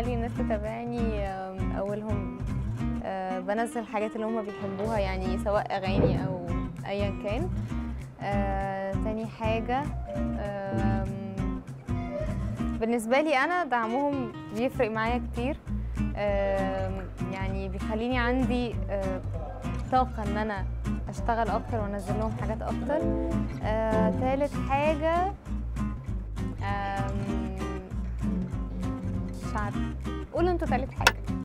بخلي الناس تتابعني آم، اولهم آه، بنزل الحاجات اللي هم بيحبوها يعني سواء اغاني او ايا كان آه، تاني حاجه آم، بالنسبه لي انا دعمهم بيفرق معايا كتير آم، يعني بيخليني عندي آه، طاقه ان انا اشتغل اكتر وانزل لهم حاجات اكتر آه، تالت حاجه آم، مش عارفه قولوا انتوا تالت حاجه